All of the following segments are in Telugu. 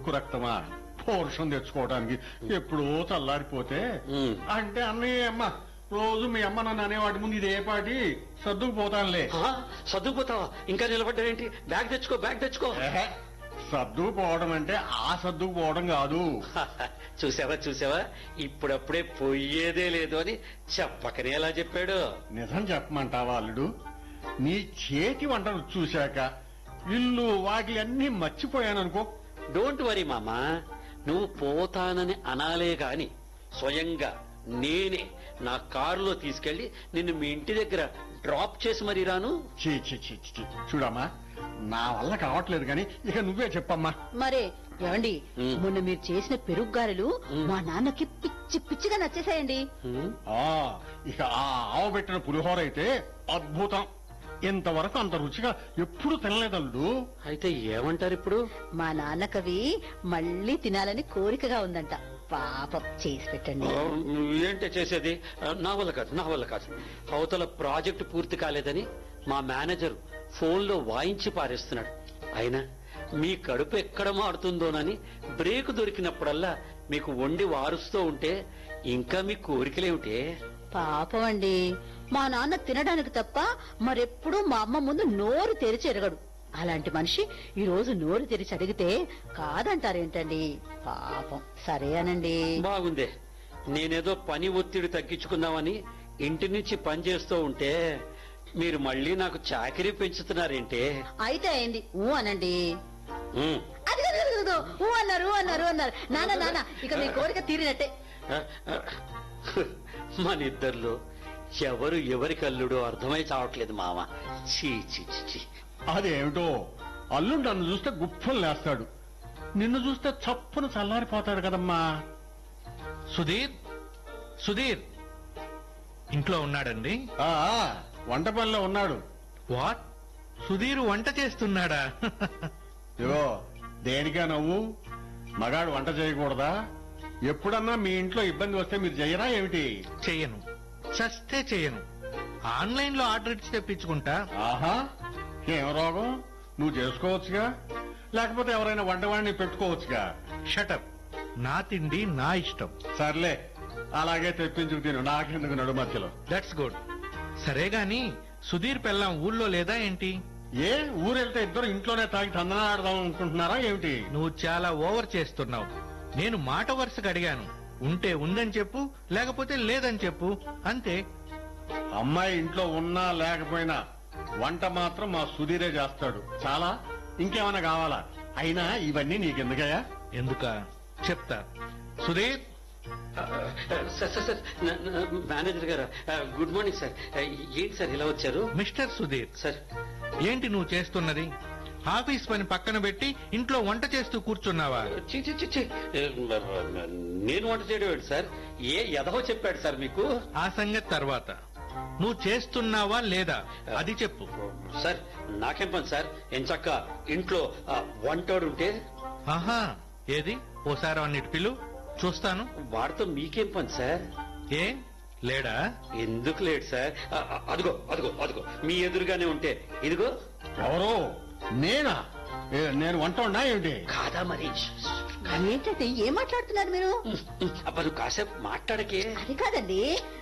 ఉడుకు రక్తమా పౌరుషం తెచ్చుకోవడానికి ఎప్పుడో చల్లారిపోతే ఉమ్. అంటే అన్నయ్య అమ్మ రోజు మీ అమ్మ నన్ను అనేవాటి ముందు ఇదే పాటి సర్దుకుపోతానులే ఆ, సర్దుకుపోతావా ఇంకా నిలబడ్డావేంటి బ్యాగ్ తెచ్చుకో బ్యాగ్ తెచ్చుకో ఏహే, సర్దుకుపోవడం అంటే ఆ సర్దుకుపోవడం కాదు చూసావా చూసావా ఇప్పుడప్పుడే పోయేదే లేదు అని చెప్పకనే ఎలా చెప్పాడు నిజం చెప్పమంటావా అల్లుడు నీ చేతి వంటలు చూశాక ఇల్లు వాకిలి అన్ని మర్చిపోయాననుకో డోంట్ వరీ మామా నువ్వు పోతానని అనాలే గాని స్వయంగా నేనే నా కారులో తీసుకెళ్లి నిన్ను మీ ఇంటి దగ్గర డ్రాప్ చేసి మరీ రాను చీ చీ చీ చీ, చీ. చూడమ్మా నా వల్ల కావట్లేదు కానీ ఇక నువ్వే చెప్పమ్మా మరే ఏమండి ఉమ్. మొన్న మీరు చేసిన పెరుగు గారెలు ఉమ్. మా నాన్నకి పిచ్చి పిచ్చిగా నచ్చేసాయండి హ్మ్? ఆ ఇక ఆ ఆవు పెట్టిన పులిహోర అయితే అద్భుతం ఇంతవరకు అంత రుచిగా ఎప్పుడు తినలేదు అల్లుడు అయితే ఏమంటారు ఇప్పుడు మా నాన్నకవి మళ్ళీ తినాలని కోరికగా ఉందంట పాపం చేసి పెట్టండి ఆ, ఏంటే చేసేది ఆ, నా వల్ల కాదు నా వల్ల కాదు అవతల ప్రాజెక్టు పూర్తి కాలేదని మా మేనేజర్ ఫోన్లో వాయించి పారేస్తున్నాడు అయినా మీ కడుపు ఎక్కడ మారుతుందోనని బ్రేక్ దొరికినప్పుడల్లా మీకు వండి వారుస్తూ ఉంటే ఇంకా మీ కోరికలేమిటే పాపం అండి మా నాన్న తినడానికి తప్ప మరెప్పుడూ మా అమ్మ ముందు నోరు తెరిచి ఎరగడు అలాంటి మనిషి ఈ రోజు నోరు తెరిచి అడిగితే కాదంటారేంటండి పాపం సరే అనండి బాగుందే నేనేదో పని ఒత్తిడి తగ్గించుకుందామని ఇంటి నుంచి పని చేస్తూ ఉంటే మీరు మళ్ళీ నాకు చాకరీ పెంచుతున్నారేంటే అయితే అయింది ఊ అనండి ఉమ్. అది కాదు, కాదు, కాదు. ఊ అన్నారు ఊ అన్నారు ఊ అన్నారు నాన్న నాన్న ఇక మీ కోరిక తీరినట్టే మన ఇద్దర్లో ఎవరు ఎవరి కల్లుడో అర్థమై చావట్లేదు మామ చీ చీ చీ, చీ అదేమిటో అల్లుడు నన్ను చూస్తే గుప్పలు లేస్తాడు నిన్ను చూస్తే చప్పున చల్లారిపోతాడు కదమ్మా సుధీర్ సుధీర్ ఇంట్లో ఉన్నాడండి ఆ వంట పనిలో ఉన్నాడు వాట్ సుధీర్ వంట చేస్తున్నాడా ఇగో దేనికా నవ్వు మగాడు వంట చేయకూడదా ఎప్పుడన్నా మీ ఇంట్లో ఇబ్బంది వస్తే మీరు చెయ్యరా ఏమిటి చెయ్యను చస్తే చెయ్యను ఆన్లైన్ లో ఆర్డర్ ఇచ్చి తెప్పించుకుంటా ఆహా ఏం రోగం నువ్వు చేసుకోవచ్చుగా లేకపోతే ఎవరైనా వంటవాడిని పెట్టుకోవచ్చుగా షటప్ నా తిండి నా ఇష్టం సర్లే అలాగే తెప్పించుకు తిను నాకెందుకు నడు మధ్యలో దట్స్ గుడ్ సరే గాని సుధీర్ పెళ్ళాం ఊళ్ళో లేదా ఏంటి ఏ ఊరెళ్తే ఇద్దరు ఇంట్లోనే తాగి తందనాడదాం అనుకుంటున్నారా ఏమిటి నువ్వు చాలా ఓవర్ చేస్తున్నావు నేను మాట వరుసగా అడిగాను ఉంటే ఉందని చెప్పు లేకపోతే లేదని చెప్పు అంతే అమ్మాయి ఇంట్లో ఉన్నా లేకపోయినా వంట మాత్రం మా సుధీరే చేస్తాడు చాలా ఇంకేమైనా కావాలా అయినా ఇవన్నీ నీకెందుకయ్యా ఎందుక చెప్తా సుధీర్ ఆ, సార్ సార్ సార్ నా- నా- మేనేజర్ గారు ఆ, గుడ్ మార్నింగ్ సార్ ఆ, ఏంటి సార్ ఇలా వచ్చారు మిస్టర్ సుధీర్ సార్ ఏంటి నువ్వు చేస్తున్నది ఆఫీస్ పని పక్కన పెట్టి ఇంట్లో వంట చేస్తూ కూర్చున్నావా చి చి, చి, చి. ఏ, నేను వంట చేయడం ఏంటి సార్ ఏ ఎదవో చెప్పాడు సార్ మీకు ఆ సంగతి తర్వాత నువ్వు చేస్తున్నావా లేదా అది చెప్పు సార్ నాకేం పని సార్ ఎంచక్క ఇంట్లో ఆ, వంటోడు ఉంటే ఆహా ఏది ఓసారి అన్నిటి పిలు చూస్తాను వాడితో మీకేం పని సార్ ఏ లేడా ఎందుకు లేడు సార్ ఆ, ఆ, అదిగో అదిగో అదిగో మీ ఎదురుగానే ఉంటే ఇదిగో ఎవరో నేనా ఏ, నేను వంట ఉన్నా ఏమిటి కాదా మరి ఏంటంటే ఏం మాట్లాడుతున్నారు మీరు అబ్బా నువ్వు కాసేపు మాట్లాడకే అది కాదండి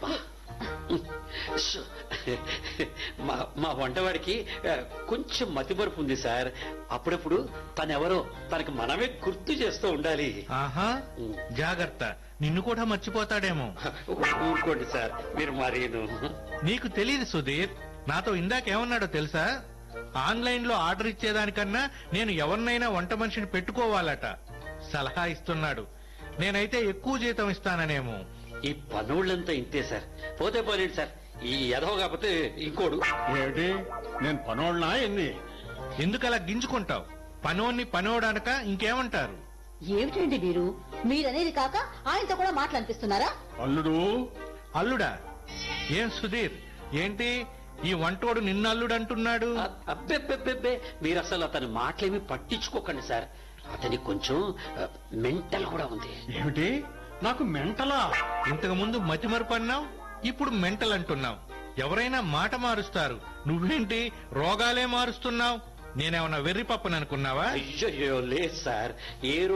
ష్. మా మా వంటవాడికి ఆ, కొంచెం మతిమరుపు ఉంది సార్ అప్పుడప్పుడు తనెవరో తనకి మనమే గుర్తు చేస్తూ ఉండాలి ఆహా జాగ్రత్త నిన్ను కూడా మర్చిపోతాడేమో ఊరుకోండి సార్ మీరు మరీను నీకు తెలియదు సుధీర్ నాతో ఇందాకేమన్నాడో తెలుసా ఆన్లైన్ లో ఆర్డర్ ఇచ్చేదానికన్నా నేను ఎవరినైనా వంట మనిషిని పెట్టుకోవాలట సలహా ఇస్తున్నాడు నేనైతే ఎక్కువ జీతం ఇస్తాననేమో ఈ పనుళ్ళంతా ఇంతే సార్ పోతే పోలేండి సార్ ఈ ఎదవ కాకపోతే ఇంకోడు ఏమిటి నేను పనోళ్ళనా ఏంది ఎందుకలా గింజుకుంటావు పనోన్ని పనోడనక ఇంకేమంటారు ఏమిటండి మీరు మీరనేది కాక ఆయనతో కూడా మాట్లాడిపిస్తున్నారా అల్లుడు అల్లుడా ఏం సుధీర్ ఏంటి ఈ వంటోడు నిన్న అల్లుడు అంటున్నాడు అబ్బెబ్బెబ్బెబ్బే మీరు అసలు అతని మాటలేమి పట్టించుకోకండి సార్ అతనికి కొంచెం మెంటల్ కూడా ఉంది ఏమిటి నాకు మెంటలా ఇంతకు ముందు మతిమరుపు అన్నావు ఇప్పుడు మెంటల్ అంటున్నావు ఎవరైనా మాట మారుస్తారు నువ్వేంటి రోగాలే మారుస్తున్నావు నేనేమన్నా వెర్రి పప్పననుకున్నావా అయ్యో లేదు సార్ ఏ